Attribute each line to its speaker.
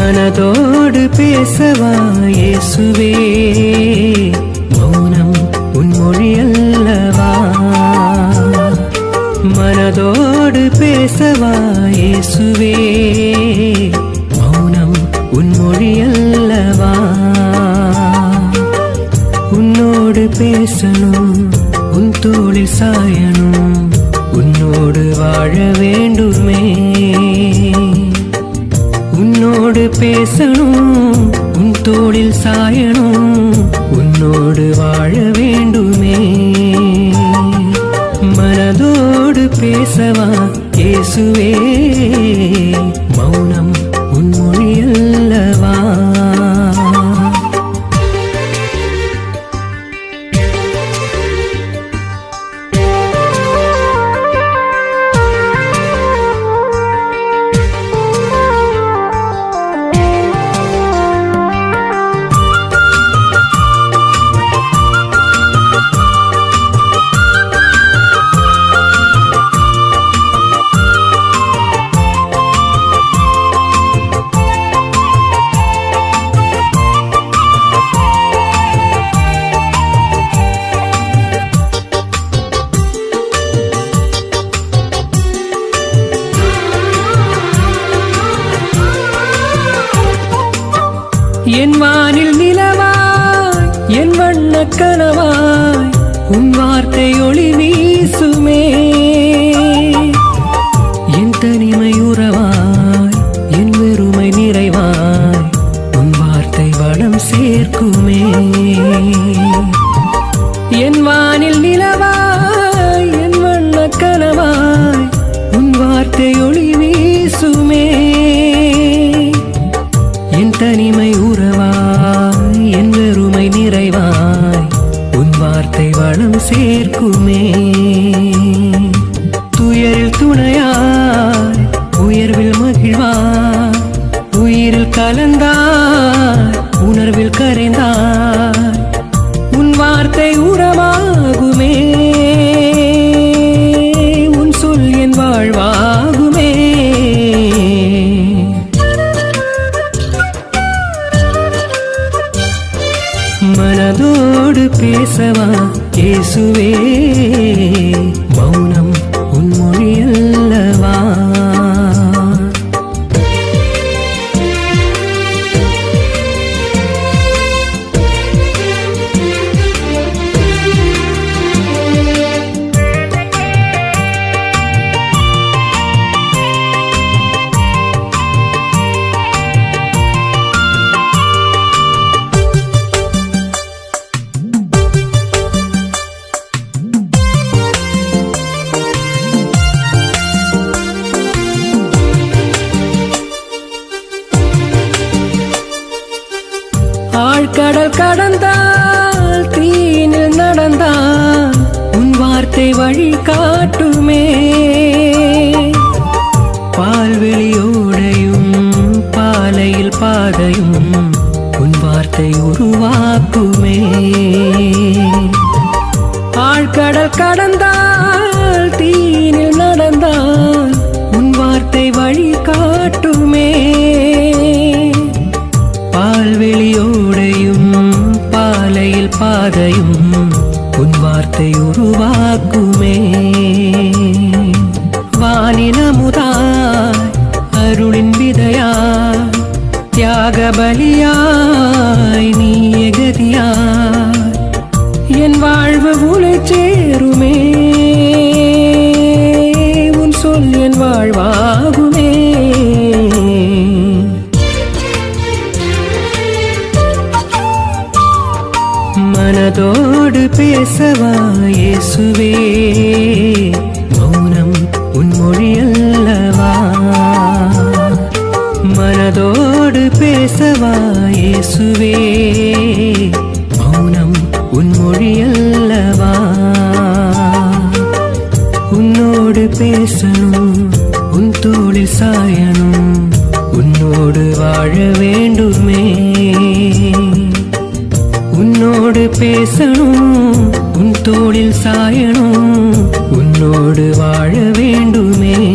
Speaker 1: மனதோடு பேசவா இயேசுவே மௌனம் உன் மொழி அல்லவா மனதோடு பேசவா இயேசுவே மௌனம் உன் மொழி அல்லவா உன்னோடு பேசணும் உன் தோளில் சாயணும் உன்னோடு வாழ வேண்டுமே உன்னோடு பேசணும் உன் தோளில் சாயணும் உன்னோடு வாழ வேண்டுமே மனதோடு பேசவா இயேசுவே மௌனம் உன் மொழி அல்லவா என் வானில் நிலவாய் என் வண்ண கனவாய் உன் வார்த்தை ஒளி வீசுமே என் தனிமை உறவாய் என் வெறுமை நிறைவாய் உன் வார்த்தை வளம் சேர்க்குமே என் வானில் நிலவாய் என் வண்ண கனவாய் உன் வார்த்தை ஒளி வீசுமே என் தனிமை உறவாய் என் வெறுமை நிறைவாய் உன் வார்த்தை வளம் சேர்க்குமே துயரில் துணையாய் உயர்வில் மகிழ்வாய் உயிரில் கலந்தாய் உணர்வில் கரைந்தாய் உன் வார்த்தை உறவாகுமே உன் சொல் என் வாழ்வாகுமே மனதோடு பேசவா இயேசுவே மௌனம் உன் மொழி அல்லவா ஆழ்கடல் கடந்தால் தீனில் நடந்தால் உன் வார்த்தை வழி காட்டுமே பால்வெளியோடையும் பாலையில் பாதையும் உன் வார்த்தை உருவாக்குமே ஆழ்கடல் கடந்தால் தீனில் நடந்தால் உன் வார்த்தை வழி காட்டுமே பால்வெளியோடையும் பாலையில் பாதையும் உன் வார்த்தை உருவாக்குமே வானினமுதாய் அருளின் விதையாய் தியாக பலியாய் நீ எகதியாய் என் வாழ்வு உலை சேருமே உன் சொல் என் வாழ்வாகுமே மனதோடு பேசவா இயேசுவே மௌனம் உன் மொழி அல்லவா மனதோடு பேசவா இயேசுவே மௌனம் உன் மொழி அல்லவா உன்னோடு பேசணும் உன் தோளில் சாயணும் உன்னோடு வாழ வேண்டுமே உன்னோடு பேசணும் உன் தோளில் சாயணும் உன்னோடு வாழ வேண்டுமே